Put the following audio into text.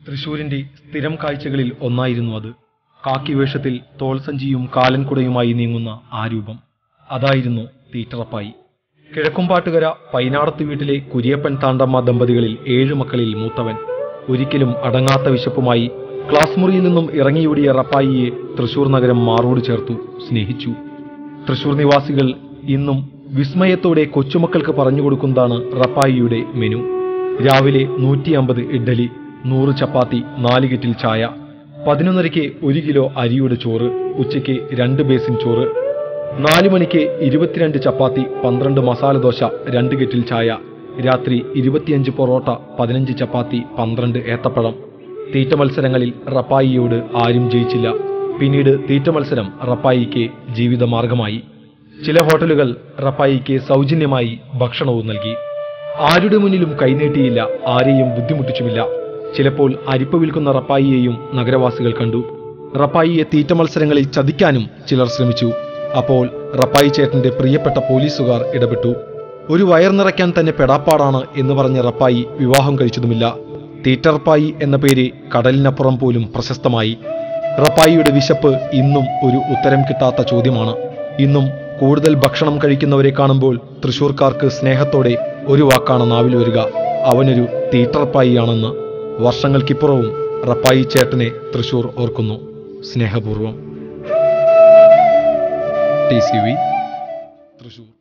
തൃശൂരിന്റെ സ്ഥിരം കാഴ്ചകളിൽ ഒന്നായിരുന്നു അത് കാക്കി വേഷത്തിൽ തോൾസഞ്ചിയും കാലൻകുടയുമായി നീങ്ങുന്ന ആ രൂപം അതായിരുന്നു തീറ്ററപ്പായി കിഴക്കുംപാട്ടുകര പൈനാടത്ത് വീട്ടിലെ കുര്യപ്പൻ താണ്ടമ്മ ദമ്പതികളിൽ ഏഴു മക്കളിൽ മൂത്തവൻ ഒരിക്കലും അടങ്ങാത്ത വിശപ്പുമായി ക്ലാസ് മുറിയിൽ നിന്നും ഇറങ്ങിയോടിയ റപ്പായിയെ തൃശൂർ നഗരം മാറോട് ചേർത്തു സ്നേഹിച്ചു തൃശൂർ നിവാസികൾ ഇന്നും വിസ്മയത്തോടെ കൊച്ചുമക്കൾക്ക് പറഞ്ഞു കൊടുക്കുന്നതാണ് റപ്പായിയുടെ മെനു രാവിലെ നൂറ്റി അമ്പത് ഇഡ്ഡലി നൂറ് ചപ്പാത്തി നാല് കെറ്റിൽ ചായ പതിനൊന്നരയ്ക്ക് ഒരു കിലോ അരിയുടെ ചോറ് ഉച്ചയ്ക്ക് രണ്ട് ബേസിൻ ചോറ് നാല് മണിക്ക് ഇരുപത്തിരണ്ട് ചപ്പാത്തി പന്ത്രണ്ട് മസാല ദോശ രണ്ട് കെറ്റിൽ ചായ രാത്രി ഇരുപത്തിയഞ്ച് പൊറോട്ട പതിനഞ്ച് ചപ്പാത്തി പന്ത്രണ്ട് ഏത്തപ്പഴം തീറ്റ മത്സരങ്ങളിൽ റപ്പായിയോട് ആരും ജയിച്ചില്ല പിന്നീട് തീറ്റ മത്സരം റപ്പായിക്ക് ജീവിതമാർഗമായി ചില ഹോട്ടലുകൾ റപ്പായിക്ക് സൗജന്യമായി ഭക്ഷണവും നൽകി ആരുടെ മുന്നിലും കൈനീട്ടിയില്ല ആരെയും ബുദ്ധിമുട്ടിച്ചുമില്ല ചിലപ്പോൾ അരിപ്പ് വിൽക്കുന്ന റപ്പായിയെയും നഗരവാസികൾ കണ്ടു റപ്പായിയെ തീറ്റ മത്സരങ്ങളിൽ ചതിക്കാനും ചിലർ ശ്രമിച്ചു അപ്പോൾ റപ്പായി ചേട്ടന്റെ പ്രിയപ്പെട്ട പോലീസുകാർ ഇടപെട്ടു ഒരു വയർ നിറയ്ക്കാൻ തന്നെ പെടാപ്പാടാണ് എന്ന് പറഞ്ഞ റപ്പായി വിവാഹം കഴിച്ചതുമില്ല തീറ്ററപ്പായി എന്ന പേര് കടലിനപ്പുറം പോലും പ്രശസ്തമായി റപ്പായിയുടെ വിശപ്പ് ഇന്നും ഒരു ഉത്തരം കിട്ടാത്ത ചോദ്യമാണ് ഇന്നും കൂടുതൽ ഭക്ഷണം കഴിക്കുന്നവരെ കാണുമ്പോൾ തൃശൂർക്കാർക്ക് സ്നേഹത്തോടെ ഒരു വാക്കാണ് നാവിൽ വരിക അവനൊരു തീറ്ററപ്പായിയാണെന്ന് വർഷങ്ങൾക്കിപ്പുറവും റപ്പായി ചേട്ടനെ തൃശൂർ ഓർക്കുന്നു സ്നേഹപൂർവം ടി സി വി തൃശൂർ